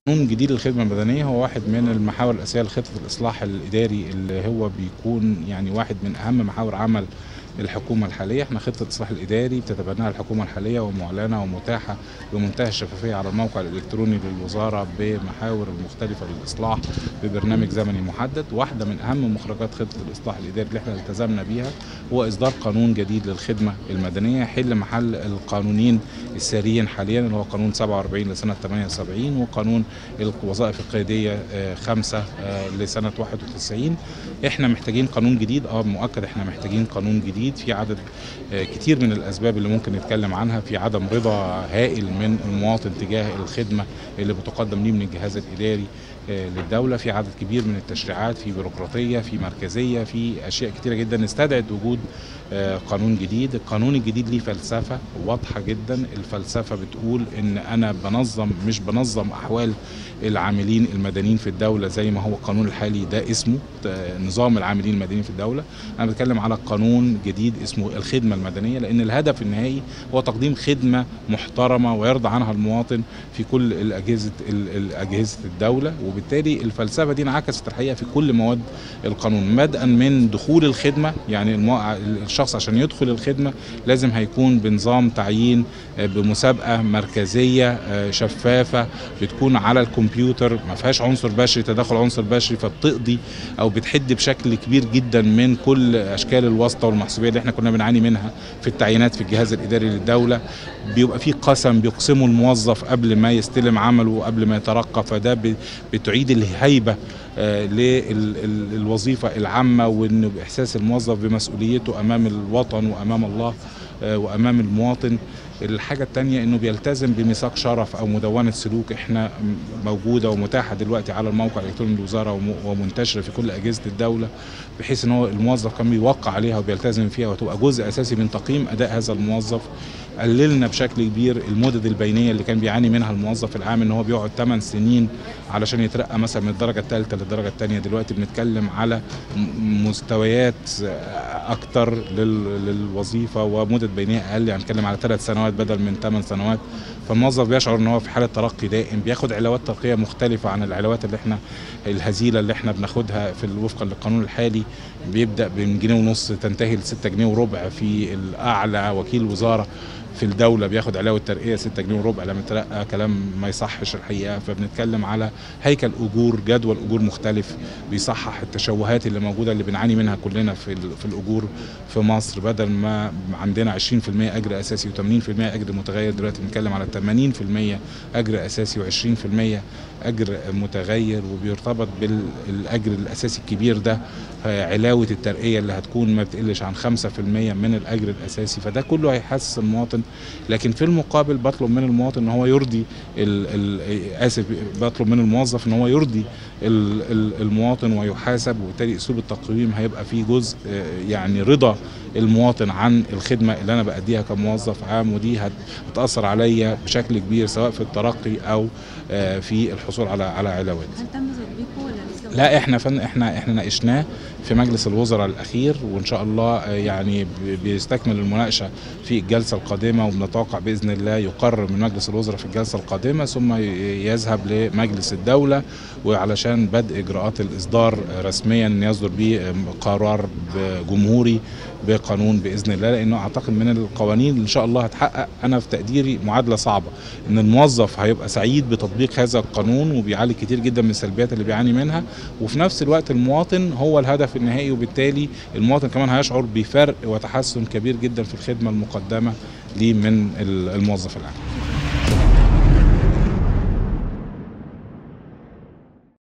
قانون جديد للخدمة المدنية هو واحد من المحاور الأساسية لخطة الإصلاح الإداري اللي هو بيكون يعني واحد من أهم محاور عمل الحكومة الحالية احنا خطة الإصلاح الإداري بتتبناها الحكومة الحالية ومعلنة ومتاحة بمنتهى الشفافية على الموقع الإلكتروني للوزارة بمحاور المختلفة للإصلاح ببرنامج زمني محدد واحدة من أهم مخرجات خطة الإصلاح الإداري اللي احنا التزمنا بيها هو إصدار قانون جديد للخدمة المدنية يحل محل القانونين الساريين حاليا اللي هو قانون 47 لسنة 78 وقانون الوظائف القيادية 5 لسنة 91 احنا محتاجين قانون جديد اه مؤكد احنا محتاجين قانون جديد في عدد كتير من الاسباب اللي ممكن نتكلم عنها في عدم رضا هائل من المواطن تجاه الخدمه اللي بتقدم ليه من الجهاز الاداري للدوله في عدد كبير من التشريعات في بيروقراطيه في مركزيه في اشياء كتيره جدا استدعت وجود قانون جديد القانون الجديد ليه فلسفه واضحه جدا الفلسفه بتقول ان انا بنظم مش بنظم احوال العاملين المدنيين في الدوله زي ما هو القانون الحالي ده اسمه نظام العاملين المدنيين في الدوله انا بتكلم على قانون جديد اسمه الخدمه المدنيه لان الهدف النهائي هو تقديم خدمه محترمه ويرضى عنها المواطن في كل الاجهزه اجهزه الدوله وبالتالي الفلسفه دي انعكست الحقيقه في كل مواد القانون بدءا من دخول الخدمه يعني الشخص عشان يدخل الخدمه لازم هيكون بنظام تعيين بمسابقه مركزيه شفافه بتكون على الكمبيوتر ما فيهاش عنصر بشري تدخل عنصر بشري فبتقضي او بتحد بشكل كبير جدا من كل اشكال الواسطه والمحسوبيه اللي احنا كنا بنعاني منها في التعيينات في الجهاز الاداري للدوله بيبقى في قسم بيقسمه الموظف قبل ما يستلم عمله وقبل ما يترقى فده بتعيد الهيبه للوظيفه العامه وان احساس الموظف بمسؤوليته امام الوطن وامام الله وامام المواطن الحاجة التانية انه بيلتزم بميثاق شرف او مدونة سلوك احنا موجودة ومتاحة دلوقتي على الموقع الالكتروني للوزارة ومنتشرة في كل اجهزة الدولة بحيث ان هو الموظف كان بيوقع عليها وبيلتزم فيها وتبقى جزء اساسي من تقييم اداء هذا الموظف قللنا بشكل كبير المدد البينيه اللي كان بيعاني منها الموظف العام ان هو بيقعد 8 سنين علشان يترقى مثلا من الدرجه الثالثه للدرجه الثانيه دلوقتي بنتكلم على مستويات اكتر للوظيفه ومدد بينيه اقل يعني بنتكلم على ثلاث سنوات بدل من 8 سنوات فالموظف بيشعر ان هو في حاله ترقي دائم بياخد علاوات ترقيه مختلفه عن العلاوات اللي احنا الهزيله اللي احنا بناخدها في وفقا للقانون الحالي بيبدا من جنيه ونص تنتهي ل 6 جنيه وربع في الاعلى وكيل وزاره في الدوله بياخد علاوه ترقيه 6 جنيه وربع لما يترقى كلام ما يصحش الحقيقه فبنتكلم على هيكل اجور جدول اجور مختلف بيصحح التشوهات اللي موجوده اللي بنعاني منها كلنا في في الاجور في مصر بدل ما عندنا 20% اجر اساسي و80% اجر متغير دلوقتي بنتكلم على 80% اجر اساسي و20% اجر متغير وبيرتبط بالاجر الاساسي الكبير ده علاوه الترقيه اللي هتكون ما بتقلش عن 5% من الاجر الاساسي فده كله هيحسس المواطن لكن في المقابل بطلب من المواطن ان هو يرضي ال ال اسف بطلب من الموظف ان هو يرضي ال ال المواطن ويحاسب وبالتالي اسلوب التقويم هيبقى فيه جزء يعني رضا المواطن عن الخدمه اللي انا باديها كموظف عام ودي هتاثر عليا بشكل كبير سواء في الترقي او في الحصول على على علاوات. هل تم تطبيقه ولا لسه؟ لا احنا فن احنا احنا ناقشناه في مجلس الوزراء الاخير وان شاء الله يعني بيستكمل المناقشه في الجلسه القادمه وبنتوقع باذن الله يقرر من مجلس الوزراء في الجلسه القادمه ثم يذهب لمجلس الدوله وعلشان بدء اجراءات الاصدار رسميا يصدر به قرار جمهوري بقانون باذن الله لانه اعتقد من القوانين اللي ان شاء الله هتحقق انا في تقديري معادله صعبه ان الموظف هيبقى سعيد بتطبيق هذا القانون وبيعالج كتير جدا من السلبيات اللي بيعاني منها وفي نفس الوقت المواطن هو الهدف النهائي وبالتالي المواطن كمان هيشعر بفرق وتحسن كبير جدا في الخدمه المقدمه ليه من الموظف العام